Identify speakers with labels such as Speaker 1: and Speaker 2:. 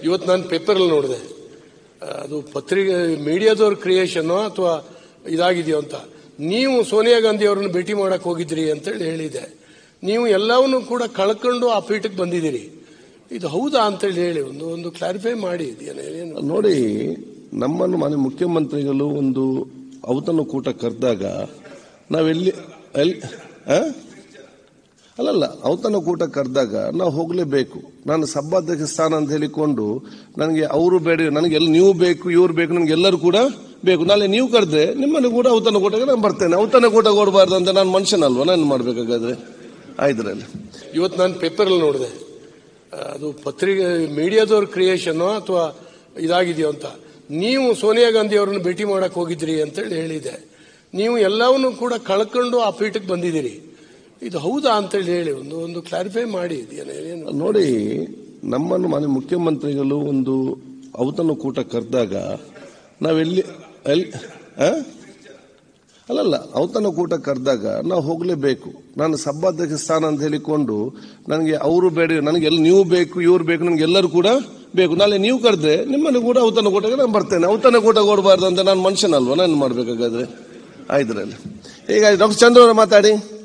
Speaker 1: ಇವತ್ತು ನಾನು ಪೇಪರಲ್ಲಿ ನೋಡಿದೆ ಅದು ಪತ್ರಿಕೆ ಮೀಡಿಯಾದವ್ರ ಕ್ರಿಯೇಷನ್ ಅಥವಾ ಇದಾಗಿದೆಯೋ ಅಂತ ನೀವು ಸೋನಿಯಾ ಗಾಂಧಿ ಅವರನ್ನು ಭೇಟಿ ಮಾಡಕ್ ಹೋಗಿದ್ರಿ ಅಂತೇಳಿ ಹೇಳಿದೆ ನೀವು ಎಲ್ಲವನ್ನೂ ಕೂಡ ಕಳ್ಕೊಂಡು ಆ ಪೀಠಕ್ಕೆ ಬಂದಿದ್ದೀರಿ ಇದು ಹೌದಾ ಅಂತೇಳಿ ಹೇಳಿ ಒಂದು ಒಂದು ಕ್ಲಾರಿಫೈ ಮಾಡಿ ಇದೇನು ಏನು
Speaker 2: ನೋಡಿ ನಮ್ಮನ್ನು ಮನೆ ಮುಖ್ಯಮಂತ್ರಿಗಳು ಒಂದು ಔತಣ ಕೂಟ ಕರೆದಾಗ ನಾವೆಲ್ಲಿ ಎಲ್ಲಿ ಆ? ಅಲ್ಲಲ್ಲ ಔತಣ ಕೂಟ ಕರೆದಾಗ ನಾವು ಹೋಗಲೇಬೇಕು ನಾನು ಸಭಾಧ್ಯಕ್ಷ ಸ್ಥಾನ ಅಂತ ಹೇಳಿಕೊಂಡು ನನಗೆ ಅವರು ಬೇಡ ನನಗೆ ಎಲ್ಲ ನೀವು ಬೇಕು ಇವ್ರು ಬೇಕು ನನಗೆ ಎಲ್ಲರೂ ಕೂಡ ಬೇಕು ನಾಳೆ ನೀವು ಕರೆದ್ರೆ ನಿಮ್ಮನ್ನು ಕೂಡ ಔತಣ ಕೂಟಕ್ಕೆ ನಾನು ಬರ್ತೇನೆ ಔತಣ ಕೂಟ ಕೊಡಬಾರ್ದು ಅಂತ ನಾನು ಮನುಷ್ಯನಲ್ವಾ ನಾನು ಮಾಡ್ಬೇಕಾಗಾದ್ರೆ ಆಯ್ದ್ರಲ್ಲಿ
Speaker 1: ಇವತ್ತು ನಾನು ಪೇಪರಲ್ಲಿ ನೋಡಿದೆ ಅದು ಪತ್ರಿಕೆ ಮೀಡಿಯಾದವ್ರ ಕ್ರಿಯೇಷನ್ ಅಥವಾ ಇದಾಗಿದೆಯೋ ಅಂತ ನೀವು ಸೋನಿಯಾ ಗಾಂಧಿ ಅವರನ್ನು ಭೇಟಿ ಮಾಡಕ್ ಹೋಗಿದ್ರಿ ಅಂತೇಳಿ ಹೇಳಿದೆ ನೀವು ಎಲ್ಲವನ್ನೂ ಕೂಡ ಕಳ್ಕೊಂಡು ಆ ಪೀಠಕ್ಕೆ ಬಂದಿದ್ದೀರಿ ಇದು ಹೌದಾ ಅಂತೇಳಿ ಹೇಳಿ ಒಂದು ಒಂದು ಕ್ಲಾರಿಫೈ ಮಾಡಿ ಇದೇನು ಏನು
Speaker 2: ನೋಡಿ ನಮ್ಮನ್ನು ಮನೆ ಮುಖ್ಯಮಂತ್ರಿಗಳು ಒಂದು ಔತಣ ಕೂಟ ಕರೆದಾಗ ನಾವೆಲ್ಲಿ ಎಲ್ಲಿ ಆ? ಅಲ್ಲಲ್ಲ ಔತಣ ಕೂಟ ಕರೆದಾಗ ನಾವು ಹೋಗಲೇಬೇಕು ನಾನು ಸಭಾಧ್ಯಕ್ಷ ಸ್ಥಾನ ಅಂತ ಹೇಳಿಕೊಂಡು ನನಗೆ ಅವರು ಬೇಡ ನನಗೆ ಎಲ್ಲ ನೀವು ಬೇಕು ಇವ್ರು ಬೇಕು ನನಗೆ ಎಲ್ಲರೂ ಕೂಡ ಬೇಕು ನಾಳೆ ನೀವು ಕರೆದ್ರೆ ನಿಮ್ಮನ್ನು ಕೂಡ ಔತಣ ಕೂಟಕ್ಕೆ ನಾನು ಬರ್ತೇನೆ ಔತಣ ಕೂಟ ಕೊಡಬಾರ್ದು ಅಂತ ನಾನು ಮನುಷ್ಯನಲ್ವಾ ನಾನು ಮಾಡ್ಬೇಕಾಗಾದ್ರೆ ಆಯ್ದ್ರಲ್ಲಿ ಈಗ ಡಾಕ್ಟರ್ ಚಂದ್ರ ಅವರು ಮಾತಾಡಿ